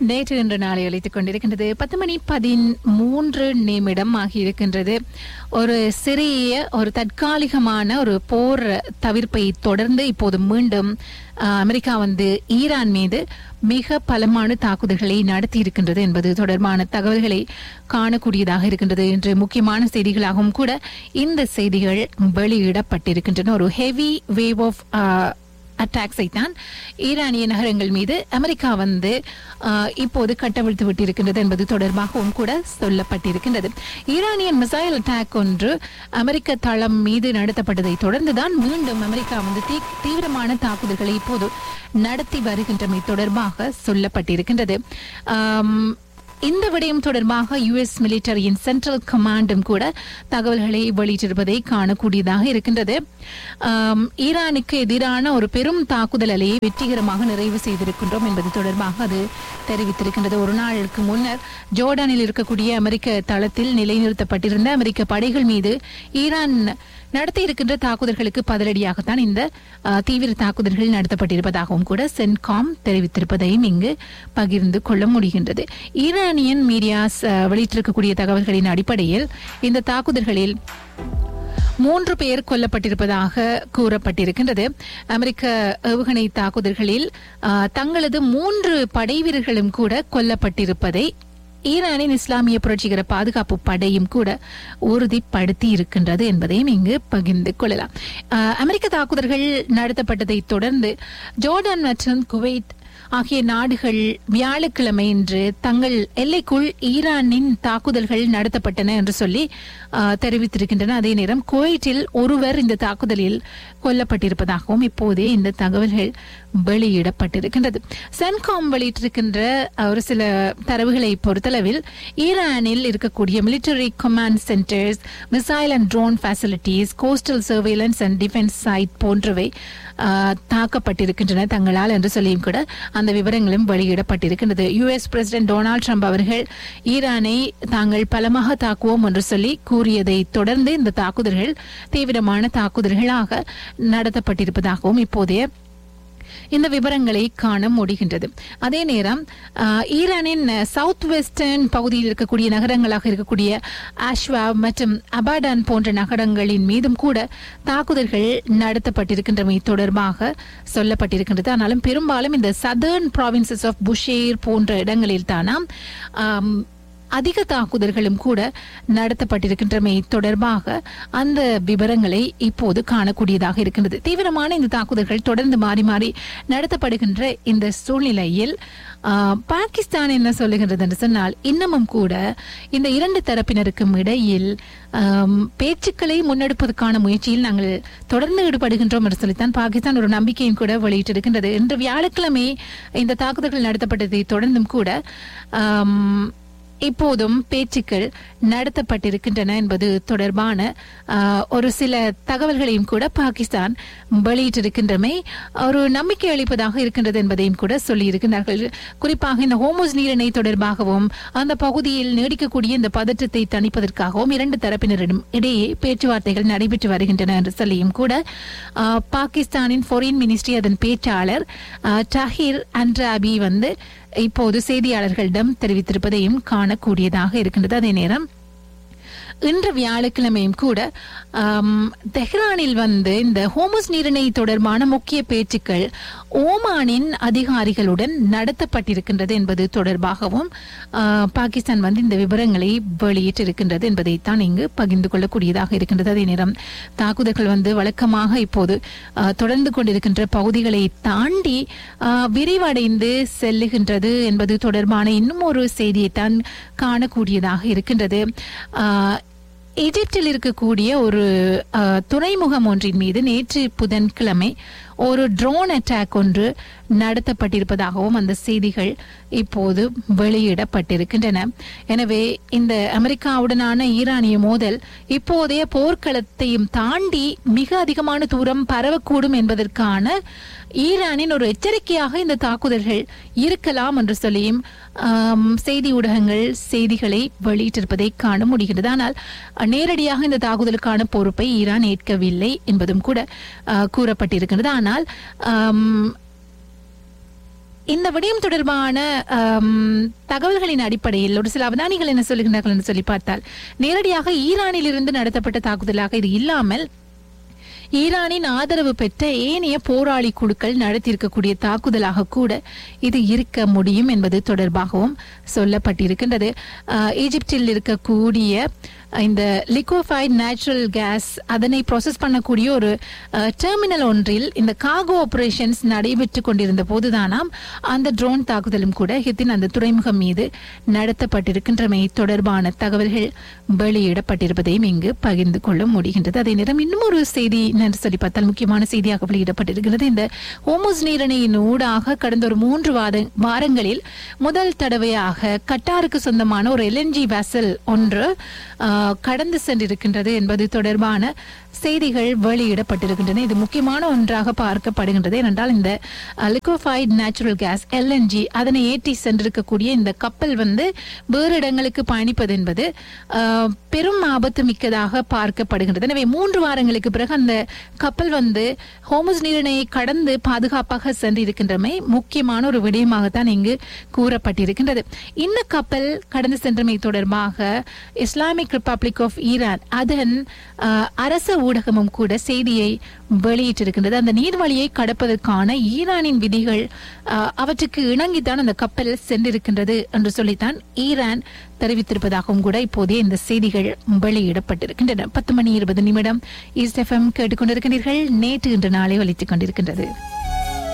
நேற்று என்ற நாளை அழைத்துக் கொண்டிருக்கின்றது பத்து மணி பதிமூன்று நிமிடம் ஆகியிருக்கின்றது ஒரு சிறிய ஒரு தற்காலிகமான ஒரு போர் தவிர்ப்பை தொடர்ந்து இப்போது மீண்டும் அஹ், அமெரிக்கா வந்து ஈரான் மீது மிக பலமான தாக்குதல்களை நடத்தி இருக்கின்றது என்பது தொடர்பான தகவல்களை காணக்கூடியதாக இருக்கின்றது என்று முக்கியமான செய்திகளாகவும் கூட இந்த செய்திகள் வெளியிடப்பட்டிருக்கின்றன ஒரு ஹெவி வேவ் ஆஃப் அட்டாக்ஸை தான் ஈரானிய நகரங்கள் மீது அமெரிக்கா வந்து ஆஹ், இப்போது கட்டவிழ்த்து விட்டிருக்கின்றது என்பது தொடர்பாகவும் கூட சொல்லப்பட்டிருக்கின்றது ஈரானியன் மிசைல் அட்டாக் ஒன்று அமெரிக்க தளம் மீது நடத்தப்பட்டதை தொடர்ந்துதான் மீண்டும் அமெரிக்கா வந்து தீ- தீவிரமான தாக்குதல்களை இப்போது நடத்தி வருகின்றமை தொடர்பாக சொல்லப்பட்டிருக்கின்றது ஆம், இந்த விடயம் தொடர்பாக யுஎஸ் மிலிட்டரியின் சென்ட்ரல் கமாண்டும் கூட தகவல்களை வெளியிட்டிருப்பதை காணக்கூடியதாக இருக்கின்றது ஆம், ஈரானுக்கு எதிரான ஒரு பெரும் தாக்குதல் அலையை வெற்றிகரமாக நிறைவு செய்திருக்கின்றோம் என்பது தொடர்பாக அது தெரிவித்திருக்கின்றது ஒரு நாளுக்கு முன்னர் ஜோர்டானில் இருக்கக்கூடிய அமெரிக்க தளத்தில் நிலைநிறுத்தப்பட்டிருந்த அமெரிக்க படைகள் மீது ஈரான் நடத்தி இருக்கின்ற தாக்குதல்களுக்கு பதிலடியாகத்தான் இந்த அஹ், தீவிர தாக்குதல்கள் நடத்தப்பட்டிருப்பதாகவும் கூட சென்காம் தெரிவித்திருப்பதையும் இங்கு பகிர்ந்து கொள்ள முடிகின்றது ஈரானியன் மீடியாஸ் அஹ், வெளியிட்டிருக்கக்கூடிய தகவல்களின் அடிப்படையில் இந்த தாக்குதல்களில் மூன்று பேர் கொல்லப்பட்டிருப்பதாக கூறப்பட்டிருக்கின்றது அமெரிக்க ஏவுகணை தாக்குதல்களில் அஹ், தங்களது மூன்று படைவீரர்களும் கூட கொல்லப்பட்டிருப்பதை ஈரானின் இஸ்லாமிய புரட்சிகர பாதுகாப்பு படையும் கூட உறுதிப்படுத்தி இருக்கின்றது என்பதையும் இங்கு பகிர்ந்து கொள்ளலாம் அஹ், அமெரிக்க தாக்குதல்கள் நடத்தப்பட்டதை தொடர்ந்து ஜோர்டான் மற்றும் குவைத் ஆகிய நாடுகள் வியாழக்கிழமை இன்று தங்கள் எல்லைக்குள் ஈரானின் தாக்குதல்கள் நடத்தப்பட்டன என்று சொல்லி அஹ், தெரிவித்திருக்கின்றன அதே நேரம் குவைட்டில் ஒருவர் இந்த தாக்குதலில் கொல்லப்பட்டிருப்பதாகவும் இப்போதே இந்த தகவல்கள் வெளியிடப்பட்டிருக்கின்றது சென்காம் வெளியிட்டிருக்கின்ற ஒரு சில தரவுகளை பொறுத்தளவில் ஈரானில் இருக்கக்கூடிய military command centers missile and drone facilities coastal surveillance and defence site போன்றவை ஆஹ், தாக்கப்பட்டிருக்கின்றன தங்களால் என்று சொல்லியும் கூட அந்த விவரங்களும் வெளியிடப்பட்டிருக்கின்றது யுஎஸ் பிரசிடென்ட் டொனால்ட் ட்ரம்ப் அவர்கள் ஈரானை தாங்கள் பலமாக தாக்குவோம் என்று சொல்லி கூறியதை தொடர்ந்து இந்த தாக்குதல்கள் தீவிரமான தாக்குதல்களாக நடத்தப்பட்டிருப்பதாகவும் இப்போதைய இந்த விவரங்களை காண முடிகின்றது அதே நேரம் ஆஹ், ஈரானின் சவுத் வெஸ்டர்ன் பகுதியில் இருக்கக்கூடிய நகரங்களாக இருக்கக்கூடிய ஆஷ்வா மற்றும் அபாடான் போன்ற நகரங்களின் மீதும் கூட தாக்குதல்கள் நடத்தப்பட்டிருக்கின்றமை தொடர்பாக சொல்லப்பட்டிருக்கின்றது ஆனாலும் பெரும்பாலும் இந்த சதர்ன் ப்ராவின்சஸ் ஆஃப் புஷேர் போன்ற இடங்களில் தானாம் ஆம், அதிக தாக்குதல்களும் கூட நடத்தப்பட்டிருக்கின்றமை தொடர்பாக அந்த விவரங்களை இப்போது காணக்கூடியதாக இருக்கின்றது தீவிரமான இந்த தாக்குதல்கள் தொடர்ந்து மாறி மாறி நடத்தப்படுகின்ற இந்த சூழ்நிலையில் ஆ, பாகிஸ்தான் என்ன சொல்லுகின்றது என்று சொன்னால் இன்னமும் கூட இந்த இரண்டு தரப்பினருக்கும் இடையில் ஆம், பேச்சுக்களை முன்னெடுப்பதற்கான முயற்சியில் நாங்கள் தொடர்ந்து ஈடுபடுகின்றோம் என்று சொல்லித்தான் பாகிஸ்தான் ஒரு நம்பிக்கையும் கூட வெளியிட்டிருக்கின்றது இன்று வியாழக்கிழமை இந்த தாக்குதல்கள் நடத்தப்பட்டதை தொடர்ந்தும் கூட ஆம், இப்போதும் பேச்சுக்கள் நடத்தப்பட்டிருக்கின்றன என்பது தொடர்பான ஆஹ், ஒரு சில தகவல்களையும் கூட பாகிஸ்தான் வெளியிட்டிருக்கின்றமை ஒரு நம்பிக்கை அளிப்பதாக இருக்கின்றது என்பதையும் கூட சொல்லியிருக்கிறார்கள் குறிப்பாக இந்த ஹோமோஸ் நீரிணை தொடர்பாகவும் அந்த பகுதியில் நீடிக்கக்கூடிய இந்த பதற்றத்தை தணிப்பதற்காகவும் இரண்டு தரப்பினரிடம் இடையே பேச்சுவார்த்தைகள் நடைபெற்று வருகின்றன என்று சொல்லியும் கூட ஆஹ், பாகிஸ்தானின் ஃபாரின் மினிஸ்ட்ரி அதன் பேச்சாளர் ஆஹ், டஹீர் அன்ராபி வந்து இப்போது செய்தியாளர்களிடம் தெரிவித்திருப்பதையும் காணக்கூடியதாக இருக்கின்றது அதே நேரம் இன்று வியாழக்கிழமையும் கூட ஆம், தெஹ்ரானில் வந்து இந்த ஹோமஸ் நீரிணை தொடர்பான முக்கிய பேச்சுக்கள் ஓமானின் அதிகாரிகளுடன் நடத்தப்பட்டிருக்கின்றது என்பது தொடர்பாகவும் ஆ, பாகிஸ்தான் வந்து இந்த விவரங்களை வெளியிட்டிருக்கின்றது என்பதைத்தான் இங்கு பகிர்ந்து கொள்ளக்கூடியதாக இருக்கின்றது அதே நேரம் தாக்குதல்கள் வந்து வழக்கமாக இப்போது ஆ, தொடர்ந்து கொண்டிருக்கின்ற பகுதிகளை தாண்டி ஆ, விரிவடைந்து செல்லுகின்றது என்பது தொடர்பான இன்னும் ஒரு செய்தியைத்தான் காணக்கூடியதாக இருக்கின்றது ஆ, எகிப்தில் இருக்கக்கூடிய ஒரு அஹ், துறைமுகம் ஒன்றின் மீது நேற்று புதன்கிழமை ஒரு ட்ரோன் அட்டாக் ஒன்று நடத்தப்பட்டிருப்பதாகவும் அந்த செய்திகள் இப்போது வெளியிடப்பட்டிருக்கின்றன எனவே இந்த அமெரிக்காவுடனான ஈரானிய மோதல் இப்போதைய போர்க்களத்தையும் தாண்டி மிக அதிகமான தூரம் பரவக்கூடும் என்பதற்கான ஈரானின் ஒரு எச்சரிக்கையாக இந்த தாக்குதல்கள் இருக்கலாம் என்று சொல்லியும் ஆம், செய்தி ஊடகங்கள் செய்திகளை வெளியிட்டிருப்பதை காண முடிகிறது ஆனால் நேரடியாக இந்த தாக்குதலுக்கான பொறுப்பை ஈரான் ஏற்கவில்லை என்பதும் கூட ஆ, கூறப்பட்டிருக்கிறது ஆனால் ஆம், இந்த விடயம் தொடர்பான ஆம், தகவல்களின் அடிப்படையில் ஒரு சில அவதானிகள் என்ன சொல்லுகின்றார்கள் என்று சொல்லி பார்த்தால் நேரடியாக ஈரானில் இருந்து நடத்தப்பட்ட தாக்குதலாக இது இல்லாமல் ஈரானின் ஆதரவு பெற்ற ஏனைய போராளி குழுக்கள் நடத்தியிருக்கக்கூடிய தாக்குதலாக கூட இது இருக்க முடியும் என்பது தொடர்பாகவும் சொல்லப்பட்டிருக்கின்றது ஆஹ், ஈஜிப்தில் இருக்கக்கூடிய இந்த லிக்விஃபைட் நேச்சுரல் கேஸ் அதனை ப்ராசஸ் பண்ணக்கூடிய ஒரு டெர்மினல் ஒன்றில் இந்த காகோ ஆபரேஷன்ஸ் நடைபெற்று கொண்டிருந்த போதுதானாம் அந்த ட்ரோன் தாக்குதலும் கூட ஹித்தின் அந்த துறைமுகம் மீது நடத்தப்பட்டிருக்கின்றமை தொடர்பான தகவல்கள் வெளியிடப்பட்டிருப்பதையும் இங்கு பகிர்ந்து கொள்ள முடிகின்றது அதே நேரம் இன்னும் ஒரு செய்தி என்று சொல்லி பார்த்தால் முக்கியமான செய்தியாக வெளியிடப்பட்டிருக்கிறது இந்த ஹோமோஸ் நீரணையின் ஊடாக கடந்த ஒரு மூன்று வார வாரங்களில் முதல் தடவையாக கட்டாருக்கு சொந்தமான ஒரு எல்என்ஜி வெசல் ஒன்று ஆஹ், கடந்து சென்றிருக்கின்றது என்பது தொடர்பான செய்திகள் வெளியிடப்பட்டிருக்கின்றன இது முக்கியமான ஒன்றாக பார்க்கப்படுகின்றது ஏனென்றால் இந்த லிக்விஃபைட் நேச்சுரல் கேஸ் எல்என்ஜி அதனை ஏற்றி சென்றிருக்கக்கூடிய இந்த கப்பல் வந்து வேறு இடங்களுக்கு பயணிப்பது என்பது ஆஹ், பெரும் ஆபத்து மிக்கதாக பார்க்கப்படுகின்றது எனவே மூன்று வாரங்களுக்கு பிறகு அந்த கப்பல் வந்து ஹோமஸ் நீரிணையை கடந்து பாதுகாப்பாக சென்றிருக்கின்றமை முக்கியமான ஒரு விடயமாகத்தான் இங்கு கூறப்பட்டிருக்கின்றது இந்த கப்பல் கடந்து சென்றமை தொடர்பாக இஸ்லாமிக் ரிப்பப்ளிக் ஆஃப் ஈரான் அதன் ஆஹ், அரச ஊடகமும் கூட செய்தியை வெளியிட்டிருக்கின்றது அந்த நீர்வழியை கடப்பதற்கான ஈரானின் விதிகள் ஆஹ், அவற்றுக்கு இணங்கித்தான் அந்த கப்பல் சென்றிருக்கின்றது என்று சொல்லித்தான் ஈரான் தெரிவித்திருப்பதாகவும் கூட இப்போதே இந்த செய்திகள் வெளியிடப்பட்டிருக்கின்றன பத்து மணி இருபது நிமிடம் ஈஸ்ட் எஃப்எம் கேட்டுக்கொண்டிருக்கிறீர்கள் நேற்று இன்று நாளை ஒலித்துக் கொண்டிருக்கின்றது